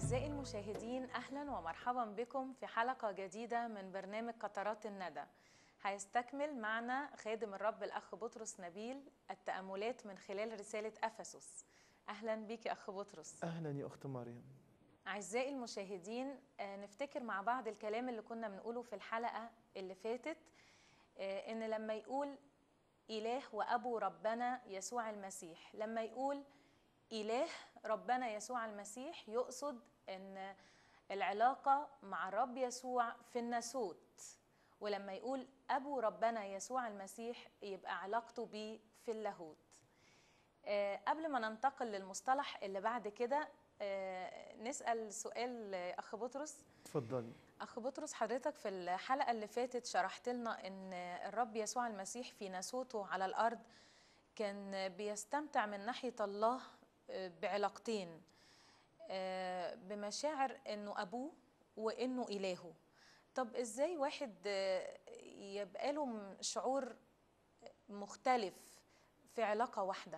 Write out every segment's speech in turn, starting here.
أعزائي المشاهدين أهلا ومرحبا بكم في حلقة جديدة من برنامج قطرات الندى هيستكمل معنا خادم الرب الأخ بطرس نبيل التأملات من خلال رسالة أفسس أهلا بك يا أخ بطرس اهلا يا اخت مريم أعزائي المشاهدين آه، نفتكر مع بعض الكلام اللي كنا بنقوله في الحلقة اللي فاتت آه، إن لما يقول إله وأبو ربنا يسوع المسيح لما يقول إله ربنا يسوع المسيح يقصد إن العلاقة مع الرب يسوع في الناسوت ولما يقول أبو ربنا يسوع المسيح يبقى علاقته بيه في اللاهوت آه، قبل ما ننتقل للمصطلح اللي بعد كده آه، نسأل سؤال آه، أخ بطرس اتفضلي أخ بطرس حضرتك في الحلقة اللي فاتت شرحت لنا إن الرب يسوع المسيح في ناسوته على الأرض كان بيستمتع من ناحية الله آه، بعلاقتين آه، بمشاعر إنه أبوه وإنه إلهه طب إزاي واحد آه، يبقى له م- شعور مختلف في علاقة واحدة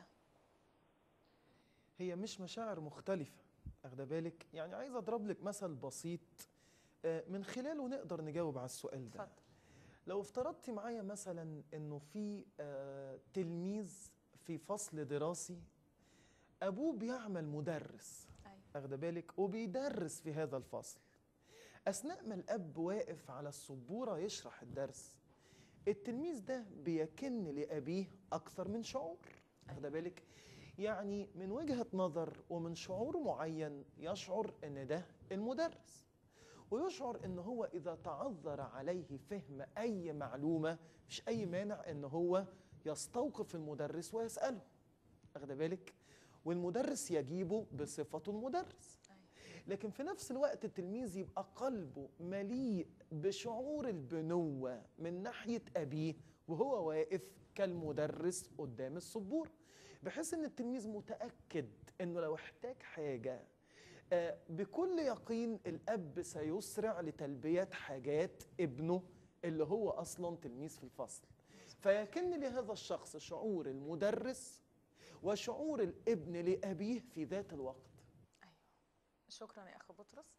هي مش مشاعر مختلفة أخده بالك يعني عايز أضرب لك مثل بسيط آه، من خلاله نقدر نجاوب على السؤال ده اتفضل لو افترضتي معايا مثلا إنه في آه، تلميذ في فصل دراسي أبوه بيعمل مدرس أيوة أخده بالك وبيدرس في هذا الفصل أثناء ما الأب واقف على السبورة يشرح الدرس التلميذ ده بيكن لأبيه أكثر من شعور أخده بالك يعني من وجهة نظر ومن شعور معين يشعر إن ده المدرس ويشعر إن هو إذا تعذر عليه فهم أي معلومة مش أي مانع إن هو يستوقف المدرس ويسأله أخده بالك والمدرس يجيبه بصفة المدرس أيوة لكن في نفس الوقت التلميذ يبقى قلبه مليء بشعور البنوة من ناحية أبيه وهو واقف كالمدرس قدام السبورة بحيث ان التلميذ متأكد انه لو احتاج حاجة آه، بكل يقين الأب سيسرع لتلبية حاجات ابنه اللي هو أصلا تلميذ في الفصل فيكن لهذا الشخص شعور المدرس وشعور الابن لأبيه في ذات الوقت أيوة شكرا يا أخ بطرس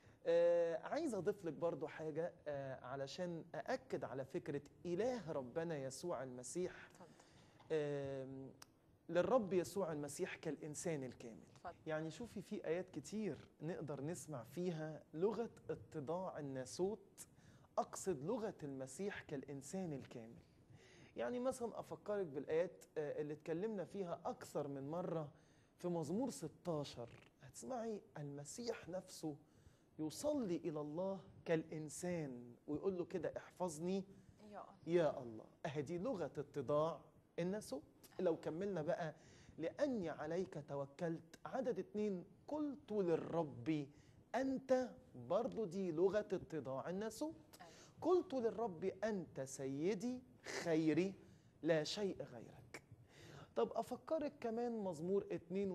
آه عايز اضيف لك برضو حاجه آه علشان ااكد على فكره اله ربنا يسوع المسيح اتفضل آه للرب يسوع المسيح كالانسان الكامل اتفضل يعني شوفي في ايات كتير نقدر نسمع فيها لغه اتضاع الناسوت اقصد لغه المسيح كالانسان الكامل يعني مثلا افكرك بالايات آه، اللي اتكلمنا فيها اكثر من مره في مزمور 16 هتسمعي المسيح نفسه يصلي الى الله كالانسان ويقول له كده احفظني يا الله يا الله اهدي لغه اتضاع الناسوت لو كملنا بقى لاني عليك توكلت عدد اتنين قلت للرب انت برضو دي لغه اتضاع الناسوت أيوة قلت للرب أنت سيدي خيري لا شيء غيرك طب أفكرك كمان مزمور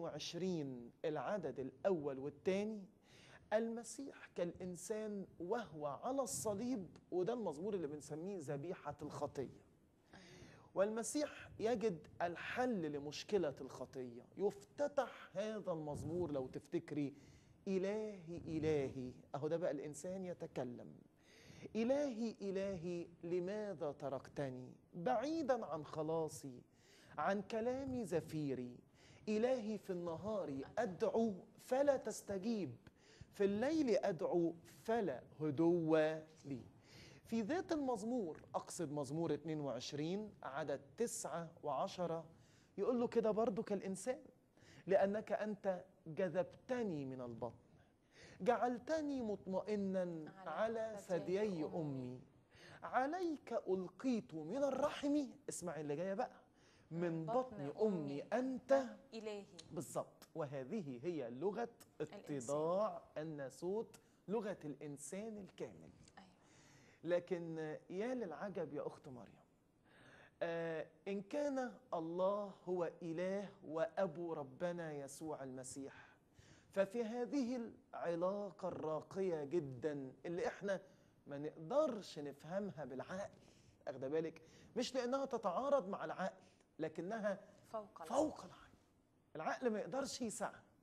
22 العدد الأول والثاني المسيح كالإنسان وهو على الصليب وده المزمور اللي بنسميه ذبيحة الخطية والمسيح يجد الحل لمشكلة الخطية يفتتح هذا المزمور لو تفتكري إلهي إلهي أهو ده بقى الإنسان يتكلم إلهي إلهي لماذا تركتني بعيدا عن خلاصي عن كلام زفيري إلهي في النهار أدعو فلا تستجيب في الليل أدعو فلا هدوء لي في ذات المزمور أقصد مزمور 22 عدد تسعة وعشرة يقول له كده برضو كالإنسان لأنك أنت جذبتني من البطن جعلتني مطمئنا على على ثديي ثديي أمي. أمي عليك ألقيت من الرحم اسمع اللي جاية بقى من بطن أمي أنت إلهي بالظبط وهذه هي لغة اتضاع الناسوت لغة الإنسان الكامل أيوة لكن يا للعجب يا أخت مريم آه إن كان الله هو إله وأبو ربنا يسوع المسيح ففي هذه العلاقة الراقية جدا اللي إحنا ما نقدرش نفهمها بالعقل أخد بالك مش لأنها تتعارض مع العقل لكنها فوق العقل. فوق العقل العقل ما يقدرش يسعها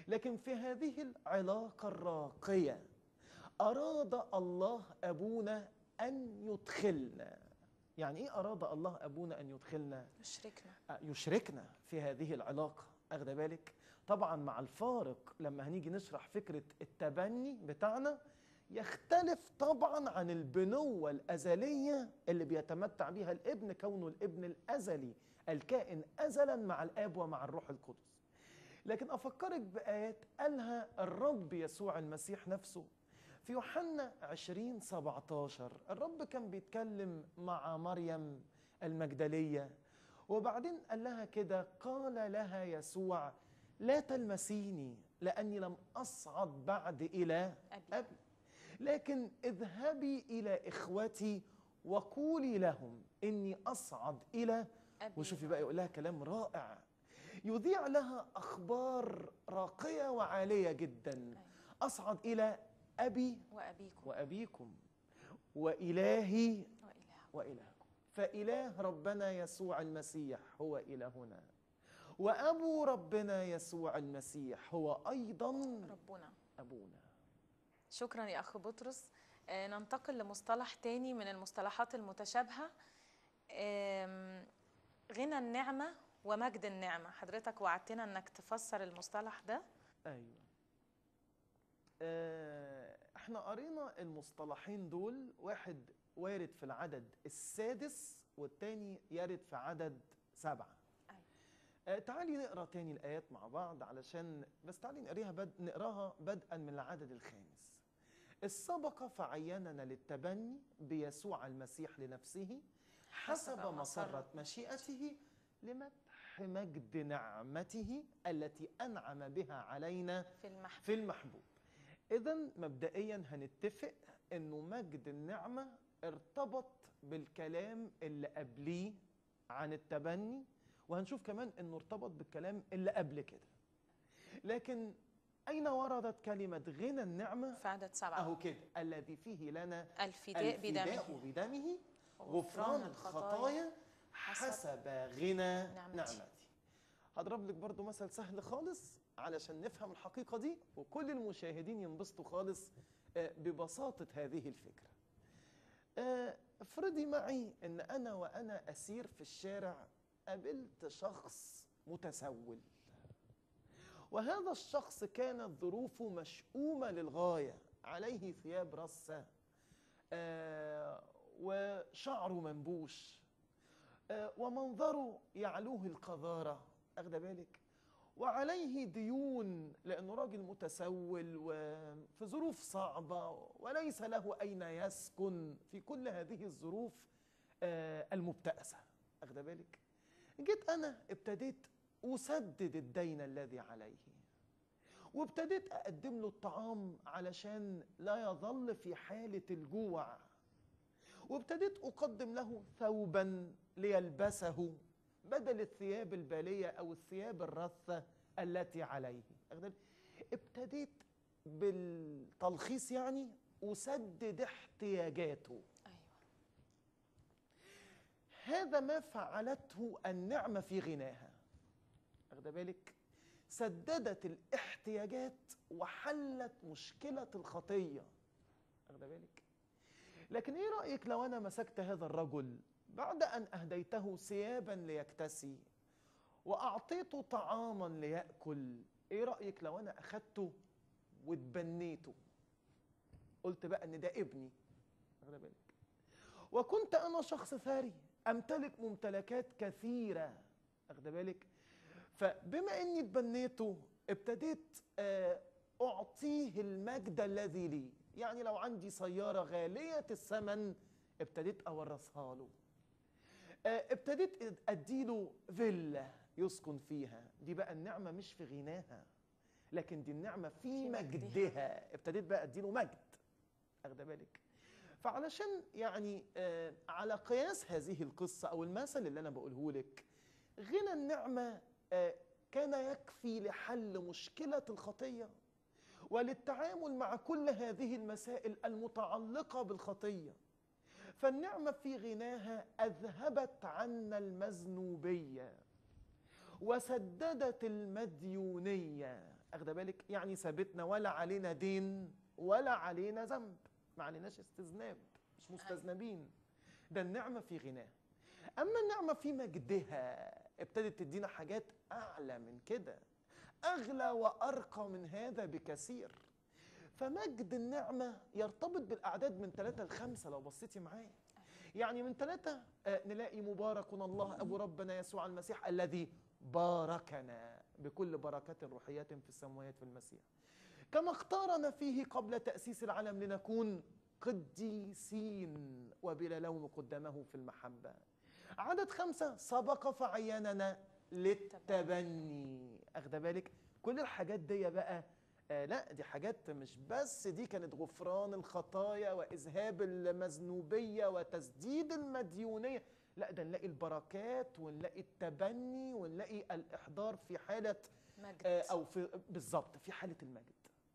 لكن في هذه العلاقة الراقية أراد الله أبونا أن يدخلنا يعني إيه أراد الله أبونا أن يدخلنا؟ يشركنا آه، يشركنا في هذه العلاقة أخذ بالك؟ طبعا مع الفارق لما هنيجي نشرح فكرة التبني بتاعنا يختلف طبعا عن البنوة الأزلية اللي بيتمتع بها الابن كونه الابن الأزلي الكائن أزلا مع الآب ومع الروح القدس لكن أفكرك بآيات قالها الرب يسوع المسيح نفسه في يوحنا 20 17 الرب كان بيتكلم مع مريم المجدلية وبعدين قال لها كده قال لها يسوع لا تلمسيني لأني لم أصعد بعد إلى أبي أبي لكن اذهبي إلى إخوتي وقولي لهم إني أصعد إلى أبي وشوفي بقى يقول لها كلام رائع يذيع لها أخبار راقية وعالية جدا أيوة. أصعد إلى أبي وأبيكم وأبيكم وإلهي وإله وإلهكم فإله ربنا يسوع المسيح هو إلهنا وأبو ربنا يسوع المسيح هو أيضا ربنا أبونا شكرا يا أخ بطرس آه، ننتقل لمصطلح تاني من المصطلحات المتشابهة آم، غنى النعمة ومجد النعمة حضرتك وعدتنا أنك تفسر المصطلح ده أيوة آه، احنا قرينا المصطلحين دول واحد وارد في العدد السادس والتاني يرد في عدد سبعة أيوة. آه، تعالي نقرا تاني الآيات مع بعض علشان بس تعالي نقريها بد... نقراها بدءا من العدد الخامس السبق فعيننا للتبني بيسوع المسيح لنفسه حسب مسرة مشيئته لمدح مجد نعمته التي أنعم بها علينا في المحبة في المحبوب إذا مبدئيا هنتفق إنه مجد النعمة ارتبط بالكلام اللي قبليه عن التبني وهنشوف كمان إنه ارتبط بالكلام اللي قبل كده لكن أين وردت كلمة غنى النعمة؟ في عدد سبعة أهو كده الذي فيه لنا الفداء الفداء بدمه بدمه غفران الخطايا حسب غنى نعمتي. نعمتي هضرب لك برضو مثل سهل خالص علشان نفهم الحقيقة دي وكل المشاهدين ينبسطوا خالص آه، ببساطة هذه الفكرة آه، افرضي معي ان انا وانا اسير في الشارع قابلت شخص متسول وهذا الشخص كانت ظروفه مشؤومة للغاية عليه ثياب رصة آه، وشعره منبوش آه، ومنظره يعلوه القذارة أخد بالك وعليه ديون لأنه راجل متسول وفي ظروف صعبة وليس له أين يسكن في كل هذه الظروف آه، المبتأسة أخد بالك جيت أنا ابتديت أسدد الدين الذي عليه وابتديت أقدم له الطعام علشان لا يظل في حالة الجوع وابتديت أقدم له ثوبا ليلبسه بدل الثياب البالية أو الثياب الرثة التي عليه أخد بالك؟ ابتديت بالتلخيص يعني أسدد احتياجاته أيوة هذا ما فعلته النعمة في غناها أخد بالك سددت الاحتياجات وحلت مشكلة الخطية أخد بالك لكن إيه رأيك لو أنا مسكت هذا الرجل بعد أن أهديته ثيابا ليكتسي وأعطيته طعاما ليأكل إيه رأيك لو أنا أخدته واتبنيته قلت بقى إن ده ابني واخد بالك وكنت أنا شخص ثري أمتلك ممتلكات كثيرة واخد بالك فبما إني اتبنيته ابتديت آه، أعطيه المجد الذي لي يعني لو عندي سيارة غالية الثمن ابتديت أورثها له آه، ابتديت أديله فيلا يسكن فيها دي بقى النعمة مش في غناها لكن دي النعمة في في مجدها. مجدها ابتديت بقى أديله مجد أخد بالك فعلشان يعني آه، على قياس هذه القصة أو المثل اللي أنا بقوله لك غنى النعمة آه، كان يكفي لحل مشكلة الخطية وللتعامل مع كل هذه المسائل المتعلقة بالخطية فالنعمة في غناها أذهبت عنا المذنوبية وسددت المديونية اخد بالك يعني سابتنا ولا علينا دين ولا علينا ذنب ما عليناش استذناب مش مستذنبين ده النعمه في غناه اما النعمه في مجدها ابتدت تدينا حاجات اعلى من كده اغلى وارقى من هذا بكثير فمجد النعمه يرتبط بالاعداد من ثلاثة لخمسة لو بصيتي معايا يعني من ثلاثة آه، نلاقي مبارك الله أبو ربنا يسوع المسيح الذي باركنا بكل بركات روحيات في السماوات في المسيح كما اختارنا فيه قبل تأسيس العالم لنكون قديسين وبلا لوم قدامه في المحبة عدد خمسة سبق فعيننا للتبني أخد بالك كل الحاجات دي بقى آه لا دي حاجات مش بس دي كانت غفران الخطايا وإذهاب المذنوبية وتسديد المديونية لا ده نلاقي البركات ونلاقي التبني ونلاقي الإحضار في حالة مجد آه، او في بالظبط في حاله المجد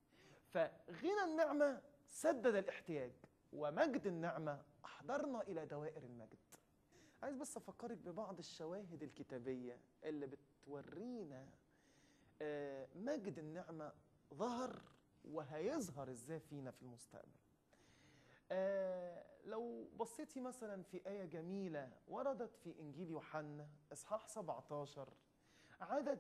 فغنى النعمه سدد الاحتياج ومجد النعمه احضرنا الى دوائر المجد عايز بس افكرك ببعض الشواهد الكتابيه اللي بتورينا آه، مجد النعمه ظهر وهيظهر ازاي فينا في المستقبل آه، لو بصيتي مثلا في آية جميلة وردت في إنجيل يوحنا إصحاح 17 عدد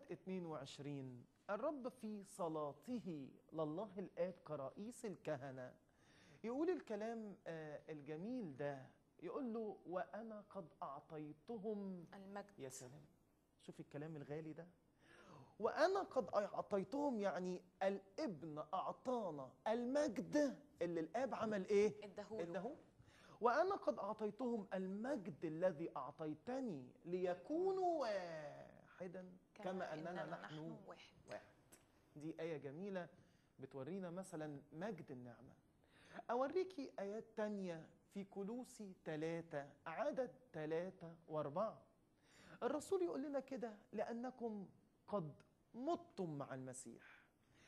22 الرب في صلاته لله الآب كرئيس الكهنة يقول الكلام آه، الجميل ده يقول له وأنا قد أعطيتهم المجد يا سلام شوف الكلام الغالي ده وأنا قد أعطيتهم يعني الابن أعطانا المجد اللي الآب عمل إيه؟ ادهوله إنه وأنا قد أعطيتهم المجد الذي أعطيتني ليكونوا واحدا كما أننا نحن واحد واحد دي آية جميلة بتورينا مثلا مجد النعمة أوريكي آيات تانية في كلوسي ثلاثة عدد ثلاثة وأربعة الرسول يقول لنا كده لأنكم قد متم مع المسيح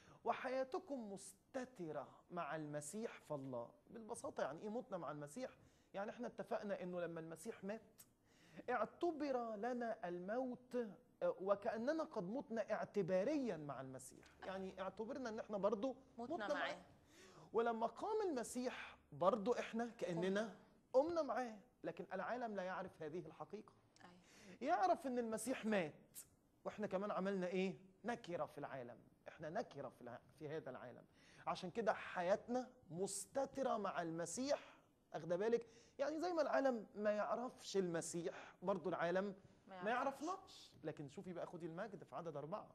وحياتكم مستترة مع المسيح فالله بالبساطة يعني إيه متنا مع المسيح يعني احنا اتفقنا انه لما المسيح مات اعتبر لنا الموت آه، وكأننا قد متنا اعتباريا مع المسيح يعني اعتبرنا ان احنا برضو متنا معاه ولما قام المسيح برضو احنا كأننا قمنا معاه لكن العالم لا يعرف هذه الحقيقة أيوة. يعرف ان المسيح مات واحنا كمان عملنا ايه نكرة في العالم احنا نكرة في, الع... في هذا العالم عشان كده حياتنا مستترة مع المسيح اخد بالك يعني زي ما العالم ما يعرفش المسيح برضو العالم ما يعرفناش لكن شوفي بقى خدي المجد في عدد أربعة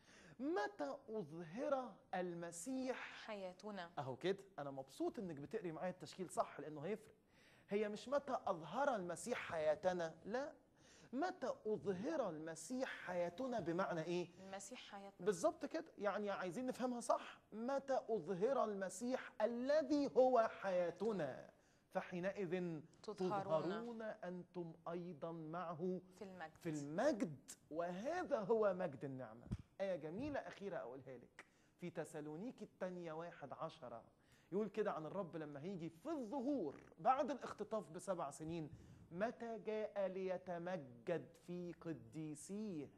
متى أظهر المسيح حياتنا اهو كده انا مبسوط انك بتقري معايا التشكيل صح لانه هيفرق هي مش متى اظهر المسيح حياتنا لا متى اظهر المسيح حياتنا بمعنى ايه المسيح حياتنا بالظبط كده يعني عايزين نفهمها صح متى اظهر المسيح الذي هو حياتنا فحينئذ تظهرون تظهرون انتم ايضا معه في المجد في المجد وهذا هو مجد النعمة آية جميلة أخيرة أقولها لك في تسالونيكي الثانية واحد عشرة يقول كده عن الرب لما هيجي في الظهور بعد الاختطاف بسبع سنين متى جاء ليتمجد في قديسيه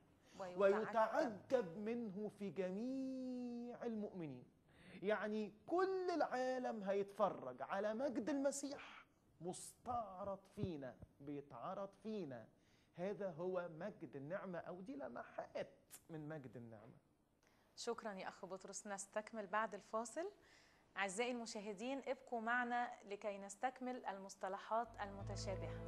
ويتعجب منه في جميع المؤمنين يعني كل العالم هيتفرج على مجد المسيح مستعرض فينا بيتعرض فينا هذا هو مجد النعمة أو دي لمحات من مجد النعمة شكرا يا اخ بطرس نستكمل بعد الفاصل اعزائي المشاهدين ابقوا معنا لكي نستكمل المصطلحات المتشابهه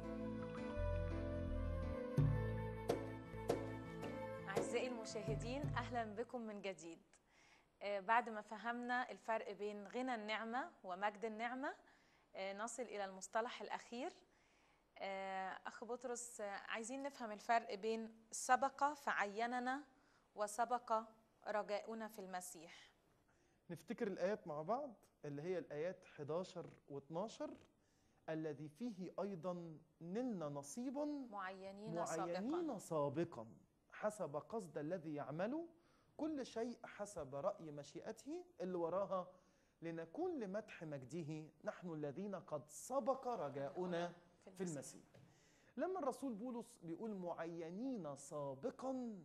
اعزائي المشاهدين اهلا بكم من جديد آه، بعد ما فهمنا الفرق بين غنى النعمه ومجد النعمه آه، نصل الى المصطلح الاخير آه، اخ بطرس آه، عايزين نفهم الفرق بين سبق فعيننا وسبق رجاؤنا في المسيح نفتكر الآيات مع بعض اللي هي الآيات 11 و12 الذي فيه أيضا نلنا نصيبا معينين, سابقا معينين سابقا حسب قصد الذي يعمل كل شيء حسب رأي مشيئته اللي وراها لنكون لمدح مجده نحن الذين قد سبق رجاؤنا في المسيح لما الرسول بولس بيقول معينين سابقا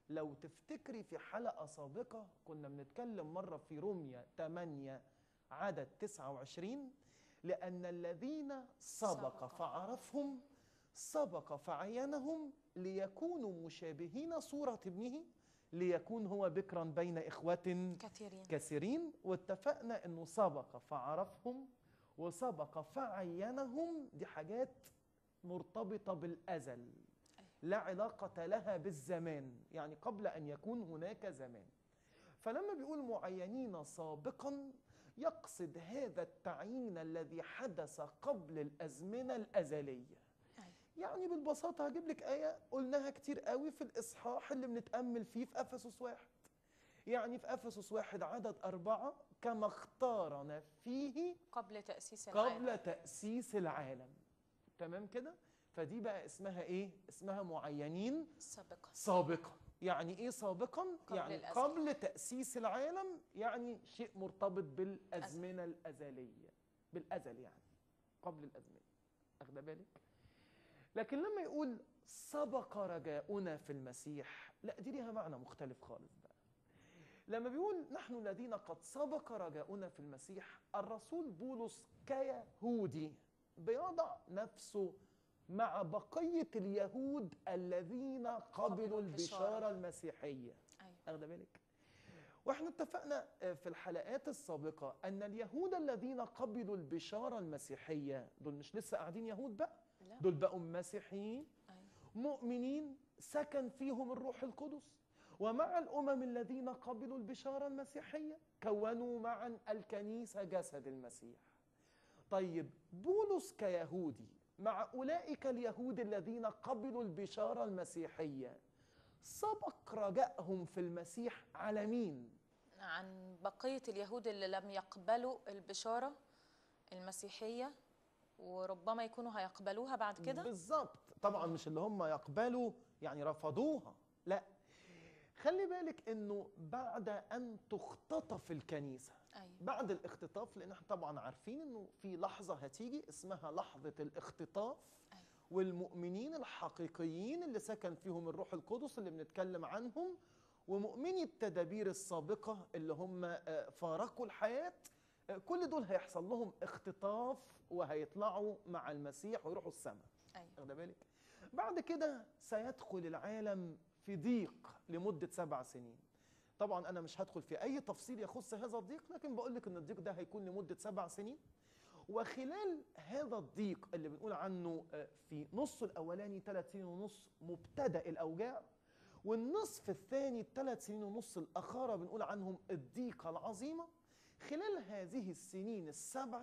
لو تفتكري في حلقة سابقة كنا بنتكلم مرة في روميا 8 عدد 29 لأن الذين سبق سبق. فعرفهم سبق فعينهم ليكونوا مشابهين صورة ابنه ليكون هو بكرا بين إخوة كثيرين كثيرين واتفقنا انه سبق فعرفهم وسبق فعينهم دي حاجات مرتبطة بالأزل لا علاقة لها بالزمان يعني قبل أن يكون هناك زمان فلما بيقول معينين سابقا يقصد هذا التعيين الذي حدث قبل الأزمنة الأزلية أيوة. يعني بالبساطة هجيب لك آية قلناها كتير قوي في الإصحاح اللي بنتأمل فيه في أفسس واحد يعني في أفسس واحد عدد أربعة كما اختارنا فيه قبل تأسيس العالم قبل تأسيس العالم تمام كده فدي بقى اسمها ايه اسمها معينين سابقا سابقا يعني ايه سابقا قبل يعني الأزل. قبل تأسيس العالم يعني شيء مرتبط بالأزمنة الأزلية بالأزل يعني قبل الأزمنة أخد بالك لكن لما يقول سبق رجاؤنا في المسيح لا دي ليها معنى مختلف خالص بقى لما بيقول نحن الذين قد سبق رجاؤنا في المسيح الرسول بولس كيهودي بيضع نفسه مع بقية اليهود الذين قبلوا البشارة. البشارة المسيحية أيوة. أخد بالك واحنا اتفقنا آه، في الحلقات السابقة أن اليهود الذين قبلوا البشارة المسيحية دول مش لسه قاعدين يهود بقى لا دول بقوا مسيحيين أيوة. مؤمنين سكن فيهم الروح القدس ومع الأمم الذين قبلوا البشارة المسيحية كونوا معا الكنيسة جسد المسيح طيب بولس كيهودي مع أولئك اليهود الذين قبلوا البشارة المسيحية سبق رجائهم في المسيح على مين؟ عن بقية اليهود اللي لم يقبلوا البشارة المسيحية وربما يكونوا هيقبلوها بعد كده بالظبط طبعا مش اللي هم يقبلوا يعني رفضوها لا خلي بالك انه بعد ان تختطف الكنيسه أيوة. بعد الاختطاف لان احنا طبعا عارفين انه في لحظه هتيجي اسمها لحظه الاختطاف أيوة. والمؤمنين الحقيقيين اللي سكن فيهم الروح القدس اللي بنتكلم عنهم ومؤمني التدابير السابقه اللي هم آه، فارقوا الحياه آه، كل دول هيحصل لهم اختطاف وهيطلعوا مع المسيح ويروحوا السماء أيوة. واخده بالك بعد كده سيدخل العالم في ضيق لمدة سبع سنين طبعا أنا مش هدخل في أي تفصيل يخص هذا الضيق لكن بقول لك إن الضيق ده هيكون لمدة سبع سنين وخلال هذا الضيق اللي بنقول عنه آه، في نص الأولاني ثلاث سنين ونص مبتدأ الأوجاع والنصف الثاني الثلاث سنين ونص الأخارة بنقول عنهم الضيقة العظيمة خلال هذه السنين السبع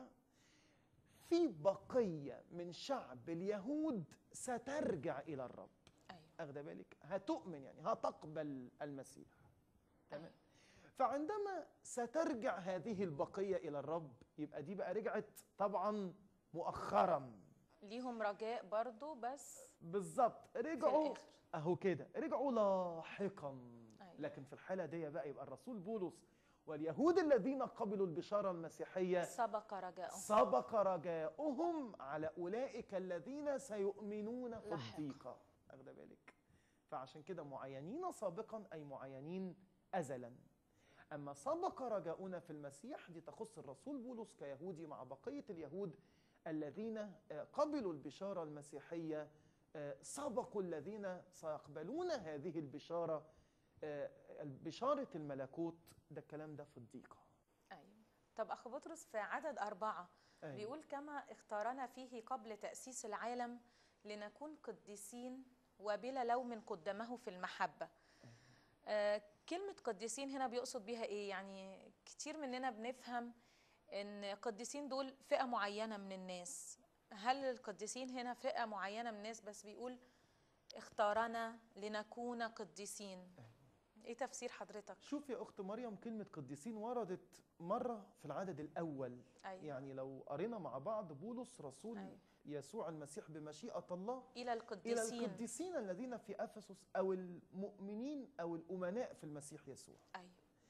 في بقية من شعب اليهود سترجع إلى الرب أيوة. أخد بالك هتؤمن يعني هتقبل المسيح تمام فعندما سترجع هذه البقية إلى الرب يبقى دي بقى رجعت طبعا مؤخرا ليهم رجاء برضو بس بالظبط في رجعوا الآخر اهو كده رجعوا لاحقا أيوة. لكن في الحالة دي بقى يبقى الرسول بولس واليهود الذين قبلوا البشارة المسيحية سبق رجاءهم سبق رجاؤهم على أولئك الذين سيؤمنون في لاحقا. الضيقة أخد بالك فعشان كده معينين سابقا أي معينين أزلا أما سبق رجاؤنا في المسيح دي تخص الرسول بولس كيهودي مع بقية اليهود الذين آه، قبلوا البشارة المسيحية آه، سبقوا الذين سيقبلون هذه البشارة آه، بشارة الملكوت ده الكلام ده في الضيقة أيوة. طب أخ بطرس في عدد أربعة أيوة. بيقول كما اختارنا فيه قبل تأسيس العالم لنكون قديسين وبلا لوم قدمه في المحبة آه كلمة قديسين هنا بيقصد بيها إيه يعني كتير مننا بنفهم إن قديسين دول فئة معينة من الناس هل القديسين هنا فئة معينة من الناس بس بيقول اختارنا لنكون قديسين ايه تفسير حضرتك شوف يا أخت مريم كلمة قديسين وردت مرة في العدد الأول أيوة. يعني لو قرينا مع بعض بولس رسول أيوة. يسوع المسيح بمشيئة الله إلى إلى القديسين القديسين الذين في أفسس أو المؤمنين أو الأمناء في المسيح يسوع أيوة.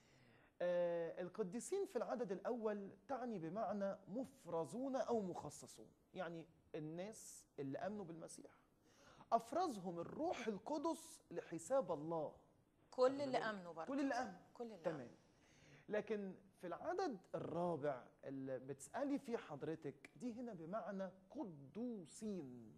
آه القديسين في العدد الأول تعني بمعنى مفرزون أو مخصصون يعني الناس اللي آمنوا بالمسيح أفرزهم الروح القدس لحساب الله كل واخد اللي بالك؟ امنوا برضه كل اللي امن كل اللي تمام آمنوا. لكن في العدد الرابع اللي بتسألي فيه حضرتك دي هنا بمعنى قدوسين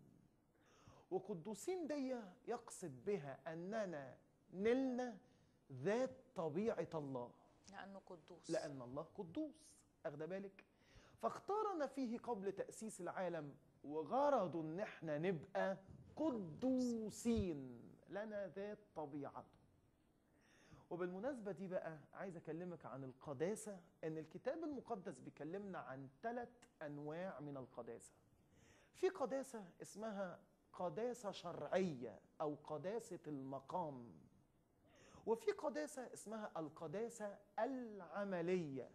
وقدوسين دي يقصد بها أننا نلنا ذات طبيعة الله لانه قدوس لأن الله قدوس أخد بالك فاختارنا فيه قبل تأسيس العالم وغرض إن احنا نبقى قدوسين لنا ذات طبيعته وبالمناسبة دي بقى عايز أكلمك عن القداسة إن الكتاب المقدس بيكلمنا عن ثلاث أنواع من القداسة في قداسة اسمها قداسة شرعية أو قداسة المقام وفي قداسة اسمها القداسة العملية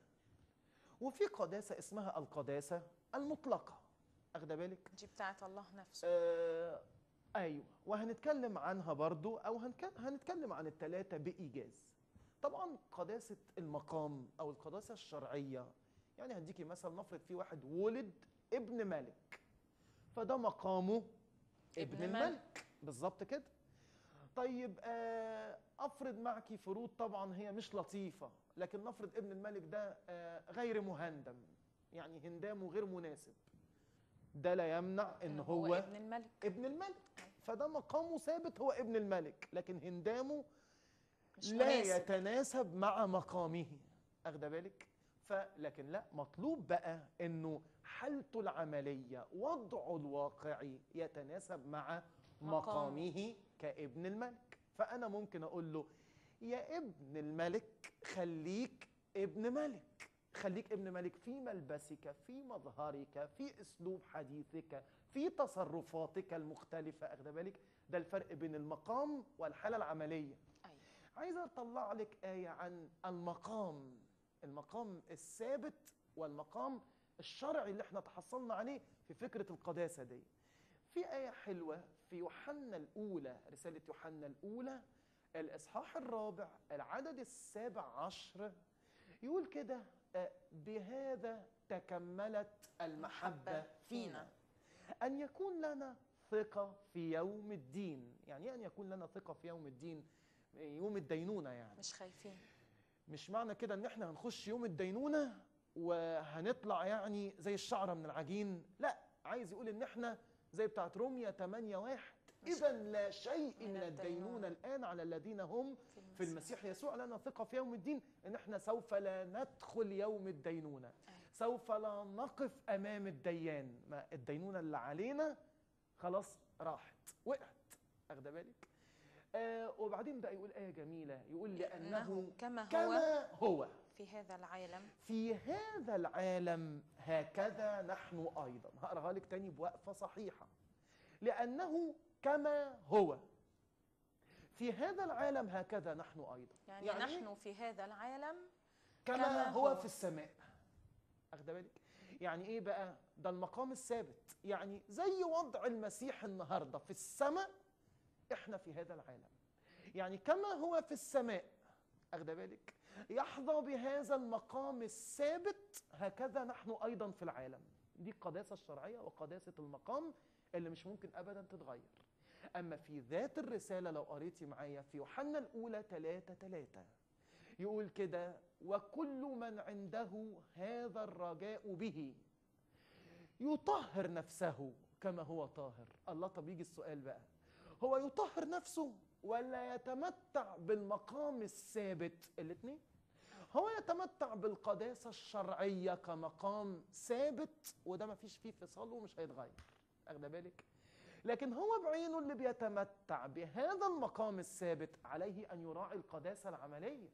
وفي قداسة اسمها القداسة المطلقة أخد بالك؟ دي بتاعت الله نفسه آه ايوه وهنتكلم عنها برضو او هنك- هنتكلم عن الثلاثه بايجاز طبعا قداسه المقام او القداسه الشرعيه يعني هديكي مثلا نفرض في واحد ولد ابن ملك فده مقامه ابن, ابن الملك بالظبط كده طيب آه، افرض معك فروض طبعا هي مش لطيفه لكن نفرض ابن الملك ده آه، غير مهندم يعني هندامه غير مناسب ده لا يمنع ان إنه هو ابن الملك ابن الملك فده مقامه ثابت هو ابن الملك لكن هندامه مش لا مناسب يتناسب مع مقامه اخده بالك فلكن لا مطلوب بقى انه حالته العمليه وضعه الواقعي يتناسب مع مقامه. مقامه كابن الملك فانا ممكن اقول له يا ابن الملك خليك ابن ملك خليك ابن ملك في ملبسك في مظهرك في اسلوب حديثك في تصرفاتك المختلفه اخده بالك ده الفرق بين المقام والحاله العمليه ايوه عايز اطلع لك آية عن المقام المقام الثابت والمقام الشرعي اللي احنا تحصلنا عليه في فكرة القداسة دي في آية حلوة في يوحنا الأولى رسالة يوحنا الأولى الإصحاح الرابع العدد السابع عشر يقول كده آه، بهذا تكملت المحبة فينا أن يكون لنا ثقة في يوم الدين يعني إيه أن يكون لنا ثقة في يوم الدين يوم الدينونة يعني مش خايفين مش معنى كده ان احنا هنخش يوم الدينونة وهنطلع يعني زي الشعرة من العجين لا عايز يقول ان احنا زي بتاعت روميا 8 واحد اذا لا شيء من من الدينونة الدينونة. الان على الذين هم في المسيح, في المسيح يسوع لنا ثقة في يوم الدين ان احنا سوف لا ندخل يوم الدينونة أيوة. سوف لا نقف امام الديان ما الدينونة اللي علينا خلاص راحت وقعت اخده بالك آه وبعدين بقى يقول آية جميلة يقول لأنه انه كما هو كما هو في هذا العالم في هذا العالم هكذا نحن أيضا هقراها لك تاني بوقفة صحيحة لأنه كما هو في هذا العالم هكذا نحن أيضا يعني, يعني يعني نحن في هذا العالم كما, كما هو, هو. في السماء أخد بالك يعني إيه بقى ده المقام الثابت يعني زي وضع المسيح النهاردة في السماء إحنا في هذا العالم يعني كما هو في السماء أخد بالك يحظى بهذا المقام الثابت هكذا نحن أيضا في العالم دي القداسة الشرعية وقداسة المقام اللي مش ممكن أبدا تتغير أما في ذات الرسالة لو قريتي معايا في يوحنا الأولى 3 3 يقول كده وكل من عنده هذا الرجاء به يطهر نفسه كما هو طاهر الله طب يجي السؤال بقى هو يطهر نفسه ولا يتمتع بالمقام الثابت الاثنين هو يتمتع بالقداسة الشرعية كمقام ثابت وده ما فيش فيه فصال ومش هيتغير أخد بالك لكن هو بعينه اللي بيتمتع بهذا المقام الثابت عليه أن يراعي القداسة العملية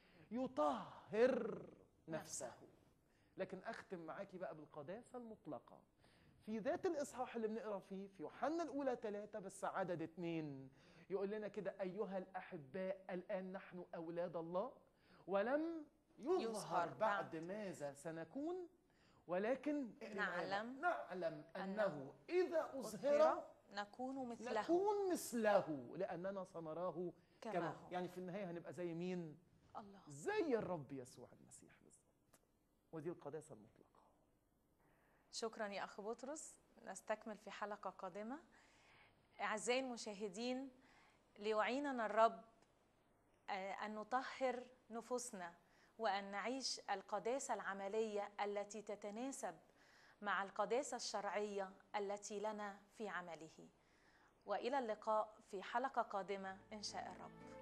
يطهر نفسه لكن أختم معاكي بقى بالقداسة المطلقة في ذات الإصحاح اللي بنقرأ فيه في يوحنا الأولى ثلاثة بس عدد اتنين يقول لنا كده أيها الأحباء الآن نحن أولاد الله ولم يظهر يظهر بعد بعد. ماذا سنكون ولكن نعلم نعلم أنه أنه إذا أظهر أظهر نكون مثله نكون مثله لأننا سنراه كما كما هو. يعني في النهاية هنبقى زي مين؟ الله زي الرب يسوع المسيح بالظبط ودي القداسة المطلقة شكرا يا اخ بطرس نستكمل في حلقه قادمه اعزائي المشاهدين ليعيننا الرب آه، أن نطهر نفوسنا وأن نعيش القداسة العملية التي تتناسب مع القداسة الشرعية التي لنا في عمله وإلى اللقاء في حلقة قادمة إن شاء الرب